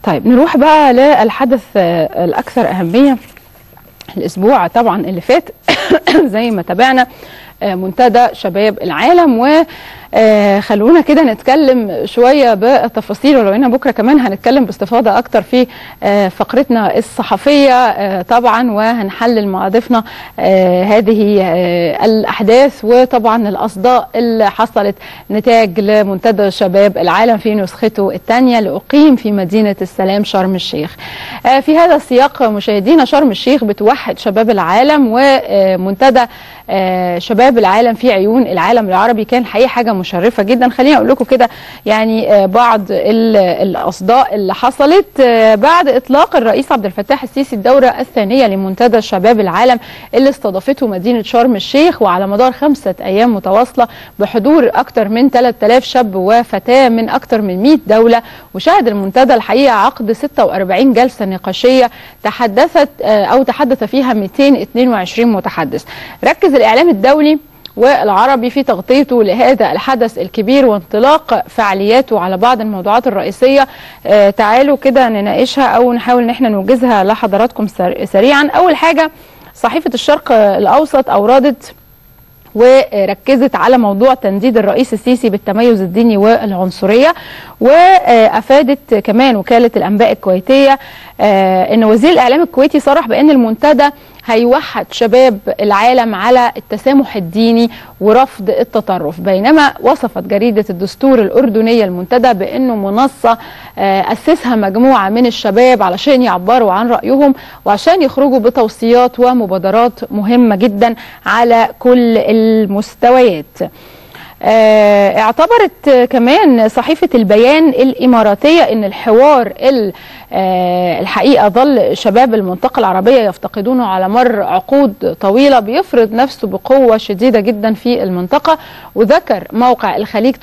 طيب نروح بقى للحدث آه، الأكثر أهمية الأسبوع طبعا اللي فات زي ما تابعنا آه، منتدى شباب العالم و آه، خلونا كده نتكلم شويه بالتفاصيل ولو ان بكره كمان هنتكلم باستفاضه اكتر في آه، فقرتنا الصحفيه آه، طبعا وهنحلل مع ضيفنا آه، هذه آه، الاحداث وطبعا الاصداء اللي حصلت نتاج لمنتدى شباب العالم في نسخته الثانيه لاقيم في مدينه السلام شرم الشيخ. آه، في هذا السياق مشاهدينا شرم الشيخ بتوحد شباب العالم ومنتدى آه، شباب العالم في عيون العالم العربي كان الحقيقه حاجه مشرفه جدا خليني اقول لكم كده يعني آه، بعض ال- الاصداء اللي حصلت آه، بعد اطلاق الرئيس عبد الفتاح السيسي الدوره الثانيه لمنتدى شباب العالم اللي استضافته مدينه شرم الشيخ وعلى مدار خمسه ايام متواصله بحضور اكثر من 3000 شاب وفتاه من اكثر من 100 دوله وشهد المنتدى الحقيقه عقد 46 جلسه نقاشيه تحدثت آه، او تحدث فيها 222 متحدث ركز الاعلام الدولي والعربي في تغطيته لهذا الحدث الكبير وانطلاق فعالياته على بعض الموضوعات الرئيسيه آه تعالوا كده نناقشها او نحاول ان احنا نوجزها لحضراتكم سر- سريعا اول حاجه صحيفه الشرق الاوسط اوردت وركزت على موضوع تنديد الرئيس السيسي بالتميز الديني والعنصريه وافادت كمان وكاله الانباء الكويتيه آه، ان وزير الاعلام الكويتي صرح بان المنتدى هيوحد شباب العالم على التسامح الديني ورفض التطرف بينما وصفت جريده الدستور الاردنيه المنتدى بانه منصه آه، اسسها مجموعه من الشباب علشان يعبروا عن رايهم وعشان يخرجوا بتوصيات ومبادرات مهمه جدا على كل المستويات آه، اعتبرت آه، كمان صحيفة البيان الإماراتية أن الحوار ال- آه، الحقيقة ظل شباب المنطقة العربية يفتقدونه على مر عقود طويلة بيفرض نفسه بقوة شديدة جدا في المنطقة وذكر موقع الخليج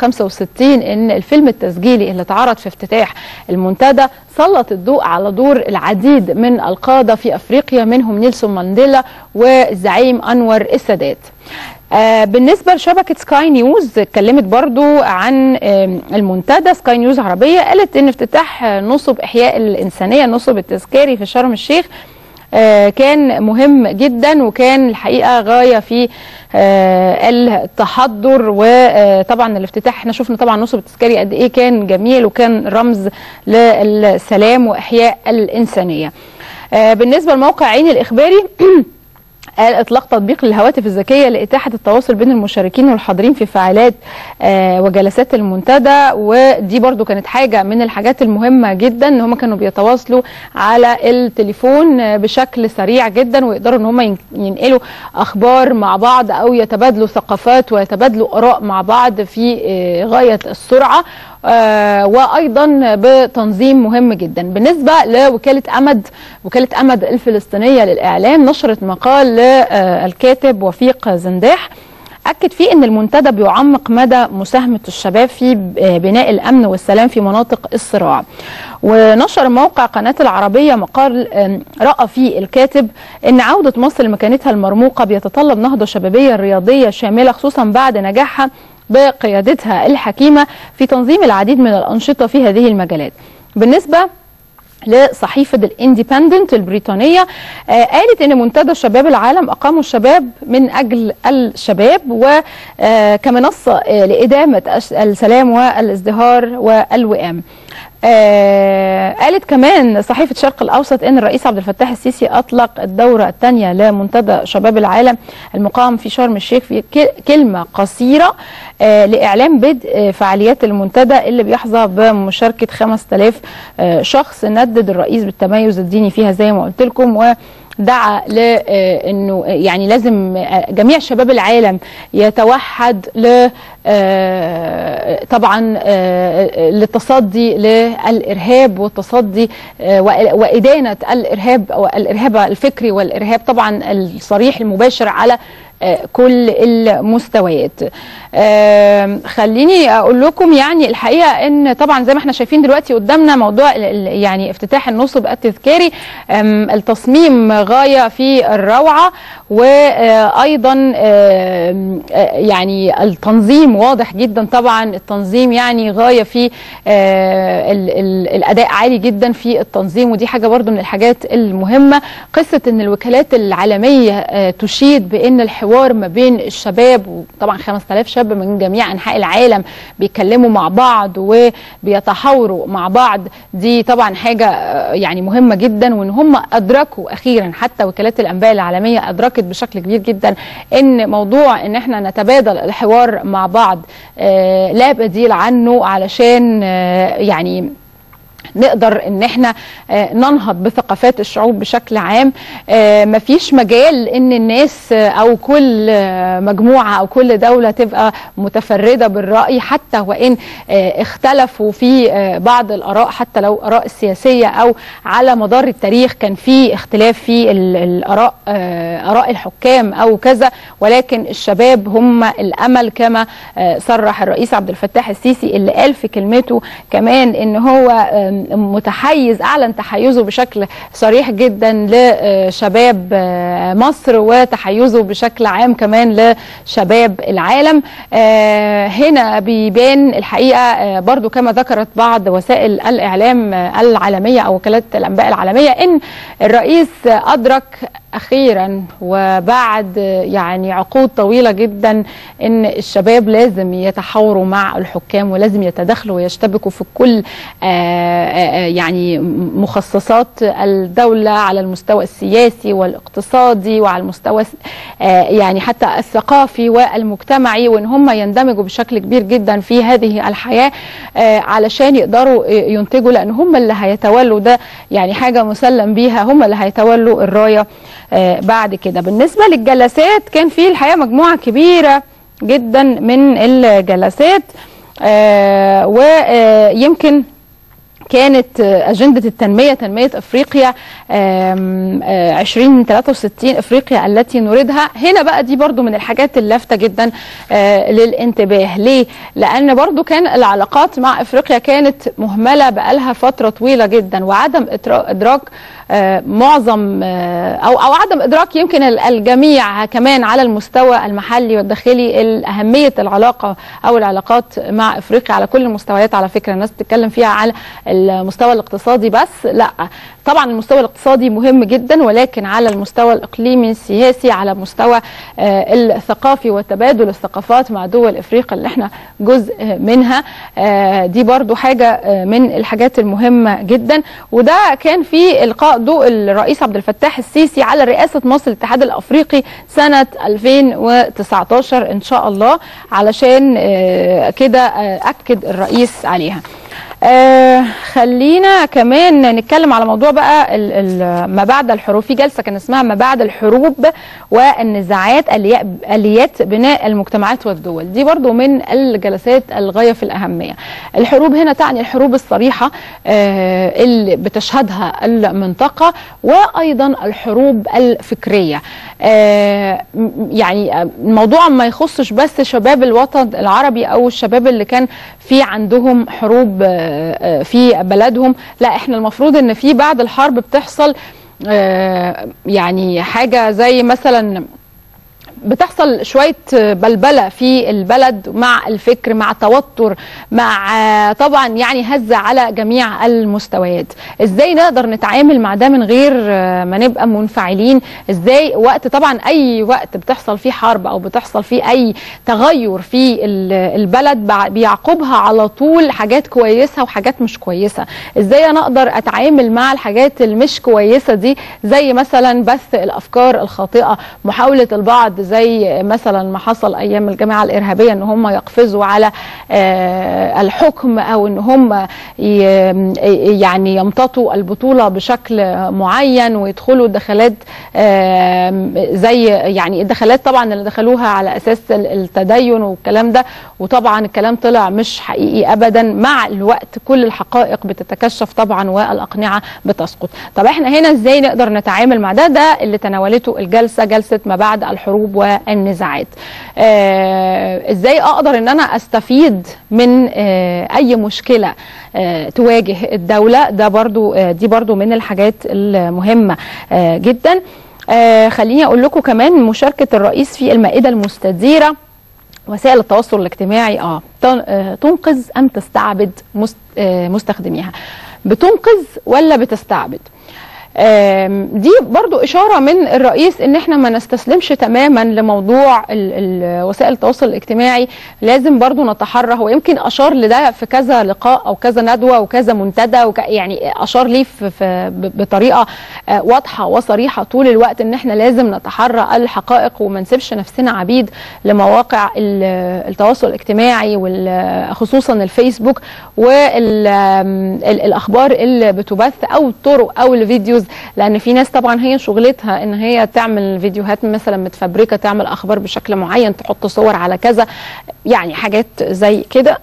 365 أن الفيلم التسجيلي اللي اتعرض في افتتاح المنتدى سلط الضوء على دور العديد من القادة في أفريقيا منهم نيلسون مانديلا والزعيم أنور السادات آه، بالنسبة لشبكة سكاي نيوز اتكلمت برضو عن آم، المنتدى سكاي نيوز عربية قالت ان افتتاح آه، نصب احياء الانسانية نصب التذكاري في شرم الشيخ آه، كان مهم جدا وكان الحقيقه غايه في آه، التحضر وطبعا الافتتاح احنا شفنا طبعا نصب التذكاري قد ايه كان جميل وكان رمز للسلام واحياء الانسانيه. آه، بالنسبه لموقع عين الاخباري قال اطلاق تطبيق للهواتف الذكيه لاتاحه التواصل بين المشاركين والحاضرين في فعاليات آه، وجلسات المنتدى ودي برضو كانت حاجه من الحاجات المهمه جدا ان هم كانوا بيتواصلوا على التليفون آه، بشكل سريع جدا ويقدروا ان هم ين- ينقلوا اخبار مع بعض او يتبادلوا ثقافات ويتبادلوا اراء مع بعض في آه، غايه السرعه آه، وايضا بتنظيم مهم جدا بالنسبه لوكاله امد وكاله امد الفلسطينيه للاعلام نشرت مقال للكاتب وفيق زنداح أكد فيه أن المنتدى بيعمق مدى مساهمة الشباب في بناء الأمن والسلام في مناطق الصراع ونشر موقع قناة العربية مقال آم، رأى فيه الكاتب أن عودة مصر لمكانتها المرموقة بيتطلب نهضة شبابية رياضية شاملة خصوصا بعد نجاحها بقيادتها الحكيمة في تنظيم العديد من الأنشطة في هذه المجالات بالنسبة لصحيفة الانديبندنت البريطانية آه قالت ان منتدى شباب العالم اقاموا الشباب من اجل الشباب وكمنصة آه لإدامة الس- السلام والازدهار والوئام آه قالت كمان صحيفة الشرق الأوسط أن الرئيس عبد الفتاح السيسي أطلق الدورة الثانية لمنتدى شباب العالم المقام في شرم الشيخ في ك- كلمة قصيرة آه لإعلام بدء آه، فعاليات المنتدى اللي بيحظى بمشاركة 5000 آه، شخص ندد الرئيس بالتميز الديني فيها زي ما قلت لكم و دعا لانه يعني لازم آه، جميع شباب العالم يتوحد ل آه، طبعا آه، للتصدي للارهاب والتصدي آه، وإ- وادانه الارهاب او الارهاب الفكري والارهاب طبعا الصريح المباشر على كل المستويات خليني اقول لكم يعني الحقيقه ان طبعا زي ما احنا شايفين دلوقتي قدامنا موضوع يعني افتتاح النصب التذكاري التصميم غايه في الروعه وايضا يعني التنظيم واضح جدا طبعا التنظيم يعني غايه في الاداء عالي جدا في التنظيم ودي حاجه برضو من الحاجات المهمه قصه ان الوكالات العالميه تشيد بان الحوار ما بين الشباب وطبعا 5000 شاب من جميع انحاء العالم بيتكلموا مع بعض وبيتحاوروا مع بعض دي طبعا حاجه يعني مهمه جدا وان هم ادركوا اخيرا حتى وكالات الانباء العالميه ادركت بشكل كبير جدا ان موضوع ان احنا نتبادل الحوار مع بعض لا بديل عنه علشان يعني نقدر ان احنا ننهض بثقافات الشعوب بشكل عام مفيش مجال ان الناس او كل مجموعه او كل دوله تبقى متفرده بالراي حتى وان اختلفوا في بعض الاراء حتى لو اراء السياسيه او على مدار التاريخ كان في اختلاف في الاراء اراء الحكام او كذا ولكن الشباب هم الامل كما صرح الرئيس عبد الفتاح السيسي اللي قال في كلمته كمان ان هو متحيز اعلن تحيزه بشكل صريح جدا لشباب مصر وتحيزه بشكل عام كمان لشباب العالم هنا بيبان الحقيقه برضو كما ذكرت بعض وسائل الاعلام العالميه او وكالات الانباء العالميه ان الرئيس ادرك اخيرا وبعد يعني عقود طويله جدا ان الشباب لازم يتحاوروا مع الحكام ولازم يتدخلوا ويشتبكوا في كل يعني مخصصات الدوله على المستوى السياسي والاقتصادي وعلى المستوى يعني حتى الثقافي والمجتمعي وان هم يندمجوا بشكل كبير جدا في هذه الحياه علشان يقدروا ينتجوا لان هم اللي هيتولوا ده يعني حاجه مسلم بيها هم اللي هيتولوا الرايه بعد كده بالنسبه للجلسات كان في الحقيقه مجموعه كبيره جدا من الجلسات ويمكن كانت أجندة التنمية تنمية أفريقيا 2063 أفريقيا التي نريدها هنا بقى دي برضو من الحاجات اللافتة جدا للانتباه ليه؟ لأن برضو كان العلاقات مع أفريقيا كانت مهملة بقالها فترة طويلة جدا وعدم إدراك معظم أو أو عدم إدراك يمكن الجميع كمان على المستوى المحلي والداخلي أهمية العلاقة أو العلاقات مع أفريقيا على كل المستويات على فكرة الناس بتتكلم فيها على المستوى الاقتصادي بس لا طبعا المستوى الاقتصادي مهم جدا ولكن على المستوى الاقليمي السياسي على المستوى آه الثقافي وتبادل الثقافات مع دول افريقيا اللي احنا جزء منها آه دي برضو حاجة آه من الحاجات المهمة جدا وده كان في القاء ضوء الرئيس عبد الفتاح السيسي على رئاسة مصر الاتحاد الافريقي سنة 2019 ان شاء الله علشان كده اكد الرئيس عليها آه خلينا كمان نتكلم على موضوع بقى ال ال ما بعد الحروب في جلسه كان اسمها ما بعد الحروب والنزاعات اليات بناء المجتمعات والدول دي برضو من الجلسات الغايه في الاهميه الحروب هنا تعني الحروب الصريحه آه اللي بتشهدها المنطقه وايضا الحروب الفكريه آه يعني الموضوع ما يخصش بس شباب الوطن العربي او الشباب اللي كان في عندهم حروب في بلدهم لا احنا المفروض ان في بعد الحرب بتحصل يعني حاجه زي مثلا بتحصل شويه بلبله في البلد مع الفكر مع توتر مع طبعا يعني هزه على جميع المستويات ازاي نقدر نتعامل مع ده من غير ما نبقى منفعلين ازاي وقت طبعا اي وقت بتحصل فيه حرب او بتحصل فيه اي تغير في البلد بيعقبها على طول حاجات كويسه وحاجات مش كويسه ازاي انا اقدر اتعامل مع الحاجات المش كويسه دي زي مثلا بث الافكار الخاطئه محاوله البعض زي مثلا ما حصل ايام الجماعه الارهابيه ان هم يقفزوا على الحكم او ان هم يعني يمتطوا البطوله بشكل معين ويدخلوا دخلات زي يعني الدخلات طبعا اللي دخلوها على اساس التدين والكلام ده وطبعا الكلام طلع مش حقيقي ابدا مع الوقت كل الحقائق بتتكشف طبعا والاقنعه بتسقط طب احنا هنا ازاي نقدر نتعامل مع ده ده اللي تناولته الجلسه جلسه ما بعد الحروب والنزاعات آه، ازاي اقدر ان انا استفيد من آه، اي مشكله آه، تواجه الدوله ده برضو آه، دي برضو من الحاجات المهمه آه، جدا آه، خليني اقول لكم كمان مشاركه الرئيس في المائده المستديره وسائل التواصل الاجتماعي اه تن- آه، تنقذ ام تستعبد مست- آه، مستخدميها بتنقذ ولا بتستعبد آم، دي برضو إشارة من الرئيس إن إحنا ما نستسلمش تماما لموضوع ال- ال- وسائل التواصل الاجتماعي لازم برضو نتحرى هو يمكن أشار لده في كذا لقاء أو كذا ندوة وكذا منتدى وك يعني أشار ليه في في ب- بطريقة آه، واضحة وصريحة طول الوقت إن إحنا لازم نتحرى الحقائق وما نسيبش نفسنا عبيد لمواقع ال- التواصل الاجتماعي وال- خصوصا الفيسبوك والأخبار اللي بتبث أو الطرق أو الفيديوز لان في ناس طبعا هي شغلتها ان هي تعمل فيديوهات مثلا متفبركه تعمل اخبار بشكل معين تحط صور على كذا يعني حاجات زي كده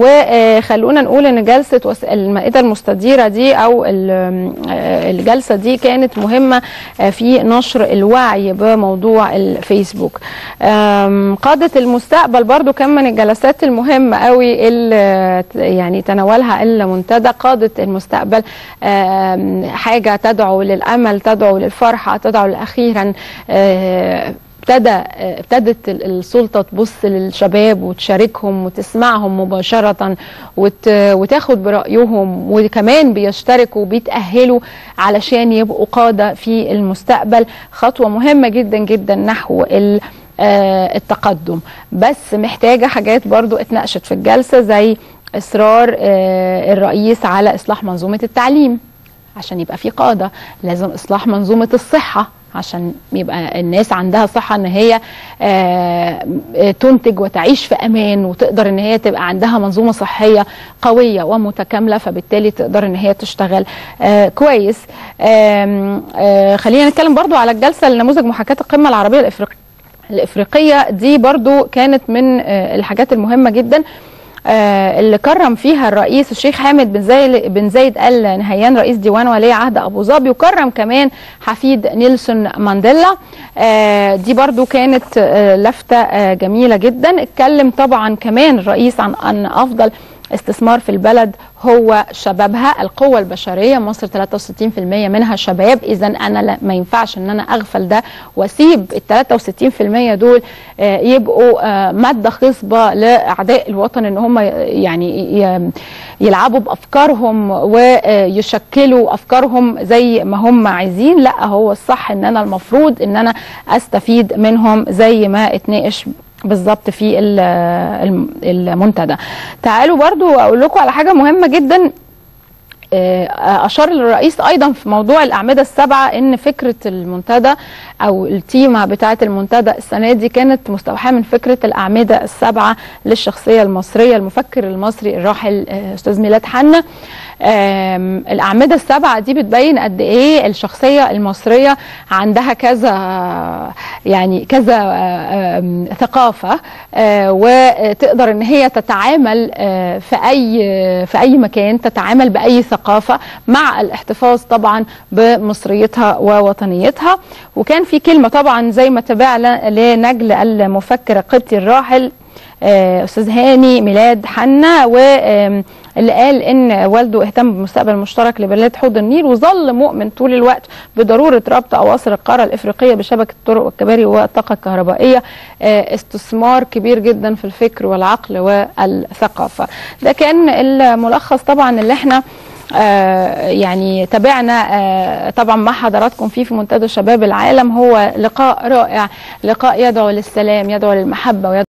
وخلونا نقول ان جلسه وس- المائده المستديره دي او ال- آه، الجلسه دي كانت مهمه آه، في نشر الوعي بموضوع الفيسبوك آم، قاده المستقبل برضو كان من الجلسات المهمه قوي اللي ت- يعني تناولها المنتدى قاده المستقبل آم، حاجه تدعو للامل تدعو للفرحه تدعو اخيرا آه، ابتدى آه، ابتدت ال- السلطه تبص للشباب وتشاركهم وتسمعهم مباشره وت وتاخد برايهم وكمان بيشتركوا وبيتاهلوا علشان يبقوا قاده في المستقبل خطوه مهمه جدا جدا نحو ال- آه، التقدم بس محتاجه حاجات برضو اتناقشت في الجلسه زي اصرار آه، الرئيس على اصلاح منظومه التعليم عشان يبقى في قاده لازم اصلاح منظومه الصحه عشان يبقى الناس عندها صحه ان هي آه، آه، تنتج وتعيش في امان وتقدر ان هي تبقى عندها منظومه صحيه قويه ومتكامله فبالتالي تقدر ان هي تشتغل آه، كويس آم، آه، خلينا نتكلم برضو على الجلسه لنموذج محاكاه القمه العربيه الافريقيه الافريقيه دي برضو كانت من آه، الحاجات المهمه جدا آه، اللي كرم فيها الرئيس الشيخ حامد بن زايد بن زايد ال نهيان رئيس ديوان ولي عهد ابو ظبي وكرم كمان حفيد نيلسون مانديلا آه، دي برضو كانت آه، لفته آه، جميله جدا اتكلم طبعا كمان الرئيس عن ان افضل استثمار في البلد هو شبابها القوة البشرية مصر 63% منها شباب إذا أنا لا- ما ينفعش أن أنا أغفل ده وأسيب ال 63% دول آه، يبقوا آه، مادة خصبة لأعداء الوطن أن هم يعني ي- يلعبوا بأفكارهم ويشكلوا أفكارهم زي ما هم عايزين لا هو الصح أن أنا المفروض أن أنا أستفيد منهم زي ما اتناقش بالظبط في ال- الم- المنتدى تعالوا برضو اقول لكم على حاجه مهمه جدا آه، اشار الرئيس ايضا في موضوع الاعمده السبعه ان فكره المنتدى او التيمه بتاعه المنتدى السنه دي كانت مستوحاه من فكره الاعمده السبعه للشخصيه المصريه المفكر المصري الراحل آه، استاذ ميلاد حنا آم، الاعمده السبعه دي بتبين قد ايه الشخصيه المصريه عندها كذا يعني كذا آه، آم، ثقافه آه، وتقدر ان هي تتعامل آه، في اي في اي مكان تتعامل باي ثقافه مع الاحتفاظ طبعا بمصريتها ووطنيتها وكان في كلمه طبعا زي ما تابعنا لنجل المفكر القبطي الراحل آه، استاذ هاني ميلاد حنا واللي قال ان والده اهتم بالمستقبل المشترك لبلاد حوض النيل وظل مؤمن طول الوقت بضروره ربط اواصر القاره الافريقيه بشبكه الطرق والكباري والطاقه الكهربائيه آه، استثمار كبير جدا في الفكر والعقل والثقافه ده كان الملخص طبعا اللي احنا آه يعني تابعنا آه طبعا مع حضراتكم فيه في منتدى شباب العالم هو لقاء رائع لقاء يدعو للسلام يدعو للمحبه ويدعو